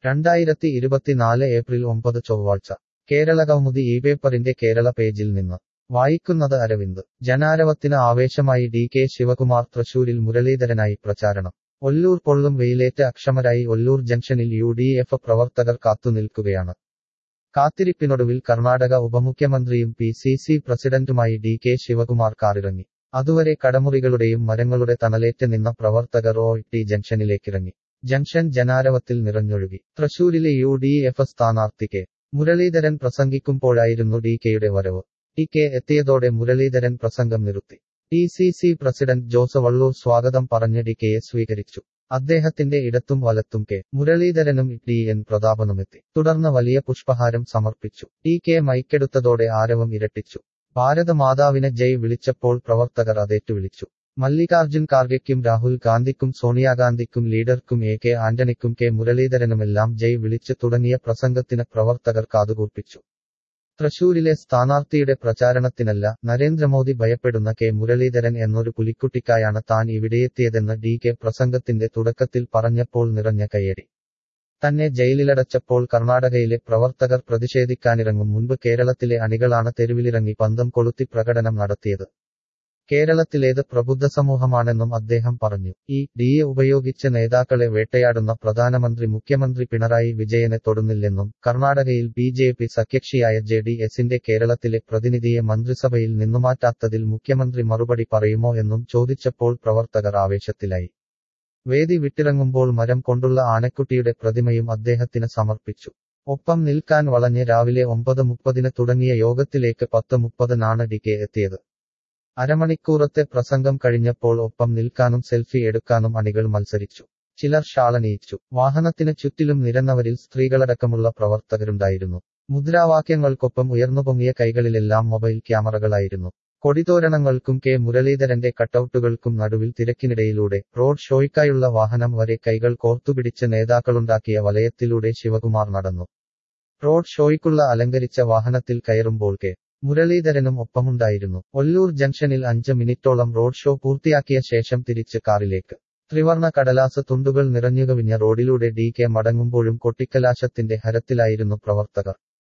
രണ്ടായിരത്തി ഇരുപത്തിനാല് ഏപ്രിൽ ഒമ്പത് ചൊവ്വാഴ്ച കേരള കൗമുദി ഈ പേപ്പറിന്റെ കേരള പേജിൽ നിന്ന് വായിക്കുന്നത് അരവിന്ദ് ജനാരവത്തിന് ആവേശമായി ഡി കെ ശിവകുമാർ തൃശൂരിൽ മുരളീധരനായി പ്രചാരണം ഒല്ലൂർ പൊള്ളും വെയിലേറ്റ് അക്ഷമരായി ഒല്ലൂർ ജംഗ്ഷനിൽ യു ഡി എഫ് പ്രവർത്തകർ കാത്തുനിൽക്കുകയാണ് കാത്തിരിപ്പിനൊടുവിൽ കർണാടക ഉപമുഖ്യമന്ത്രിയും പി സി സി പ്രസിഡന്റുമായി ഡി കെ ശിവകുമാർ കാറിറങ്ങി അതുവരെ കടമുറികളുടെയും മരങ്ങളുടെ തണലേറ്റ് നിന്ന പ്രവർത്തകർ ഒ ടി ജംഗ്ഷനിലേക്കിറങ്ങി ജംഗ്ഷൻ ജനാരവത്തിൽ നിറഞ്ഞൊഴുകി തൃശൂരിലെ യു ഡി എഫ് സ്ഥാനാർത്ഥി കെ മുരളീധരൻ പ്രസംഗിക്കുമ്പോഴായിരുന്നു ഡി കെയുടെ വരവ് ടി കെ എത്തിയതോടെ മുരളീധരൻ പ്രസംഗം നിർത്തി T C C president Jose Vallur സ്വാഗതം പറഞ്ഞ് ഡി കെയെ സ്വീകരിച്ചു അദ്ദേഹത്തിന്റെ ഇടത്തും വലത്തും കെ മുരളീധരനും ടി എൻ പ്രതാപനുമെത്തി തുടർന്ന് വലിയ പുഷ്പഹാരം സമർപ്പിച്ചു ടി കെ മൈക്കെടുത്തതോടെ ആരവം ഇരട്ടിച്ചു ഭാരതമാതാവിനെ ജയ് വിളിച്ചപ്പോൾ പ്രവർത്തകർ അതേറ്റുവിളിച്ചു മല്ലികാർജുൻ ഖാർഗെക്കും രാഹുൽ ഗാന്ധിക്കും സോണിയാഗാന്ധിക്കും ലീഡർക്കും എ കെ ആന്റണിക്കും കെ മുരളീധരനുമെല്ലാം ജയ് വിളിച്ച് തുടങ്ങിയ പ്രസംഗത്തിന് പ്രവർത്തകർ കാതുകൂർപ്പിച്ചു തൃശൂരിലെ സ്ഥാനാർത്ഥിയുടെ പ്രചാരണത്തിനല്ല നരേന്ദ്രമോദി ഭയപ്പെടുന്ന കെ മുരളീധരൻ എന്നൊരു പുലിക്കുട്ടിക്കായാണ് താൻ ഇവിടെയെത്തിയതെന്ന് ഡി കെ പ്രസംഗത്തിന്റെ തുടക്കത്തിൽ പറഞ്ഞപ്പോൾ നിറഞ്ഞ കയ്യടി തന്നെ ജയിലിലടച്ചപ്പോൾ കർണാടകയിലെ പ്രവർത്തകർ പ്രതിഷേധിക്കാനിറങ്ങും മുൻപ് കേരളത്തിലെ അണികളാണ് തെരുവിലിറങ്ങി പന്തം കൊളുത്തി പ്രകടനം നടത്തിയത് കേരളത്തിലേത് പ്രബുദ്ധ സമൂഹമാണെന്നും അദ്ദേഹം പറഞ്ഞു ഈ ഡിയെ ഉപയോഗിച്ച് നേതാക്കളെ വേട്ടയാടുന്ന പ്രധാനമന്ത്രി മുഖ്യമന്ത്രി പിണറായി വിജയനെ തൊടുന്നില്ലെന്നും കർണാടകയിൽ ബി ജെ പി സഖ്യകക്ഷിയായ ജെ ഡി എസിന്റെ കേരളത്തിലെ പ്രതിനിധിയെ മന്ത്രിസഭയിൽ നിന്നുമാറ്റാത്തതിൽ മുഖ്യമന്ത്രി മറുപടി പറയുമോ എന്നും ചോദിച്ചപ്പോൾ പ്രവർത്തകർ ആവേശത്തിലായി വേദി വിട്ടിറങ്ങുമ്പോൾ മരം കൊണ്ടുള്ള ആനക്കുട്ടിയുടെ പ്രതിമയും അദ്ദേഹത്തിന് സമർപ്പിച്ചു ഒപ്പം നിൽക്കാൻ വളഞ്ഞ് രാവിലെ ഒമ്പത് മുപ്പതിന് തുടങ്ങിയ യോഗത്തിലേക്ക് പത്ത് മുപ്പതിനാണ് ഡി കെ എത്തിയത് അരമണിക്കൂറത്തെ പ്രസംഗം കഴിഞ്ഞപ്പോൾ ഒപ്പം നിൽക്കാനും സെൽഫി എടുക്കാനും അണികൾ മത്സരിച്ചു ചിലർ ഷാളണിയിച്ചു വാഹനത്തിന് ചുറ്റിലും നിരന്നവരിൽ സ്ത്രീകളടക്കമുള്ള പ്രവർത്തകരുണ്ടായിരുന്നു മുദ്രാവാക്യങ്ങൾക്കൊപ്പം ഉയർന്നുപൊങ്ങിയ കൈകളിലെല്ലാം മൊബൈൽ ക്യാമറകളായിരുന്നു കൊടിതോരണങ്ങൾക്കും കെ മുരളീധരന്റെ കട്ടൌട്ടുകൾക്കും നടുവിൽ തിരക്കിനിടയിലൂടെ റോഡ് ഷോയ്ക്കായുള്ള വാഹനം വരെ കൈകൾ കോർത്തുപിടിച്ച് നേതാക്കളുണ്ടാക്കിയ വലയത്തിലൂടെ ശിവകുമാർ നടന്നു റോഡ് ഷോയ്ക്കുള്ള അലങ്കരിച്ച വാഹനത്തിൽ കയറുമ്പോൾ കെ മുരളീധരനും ഒപ്പമുണ്ടായിരുന്നു ഒല്ലൂർ ജംഗ്ഷനിൽ അഞ്ച് മിനിറ്റോളം റോഡ് ഷോ പൂർത്തിയാക്കിയ ശേഷം തിരിച്ച് കാറിലേക്ക് ത്രിവർണ കടലാസ് തുണ്ടുകൾ നിറഞ്ഞുകവിഞ്ഞ റോഡിലൂടെ ഡി കെ മടങ്ങുമ്പോഴും കൊട്ടിക്കലാശത്തിന്റെ ഹരത്തിലായിരുന്നു പ്രവർത്തകർ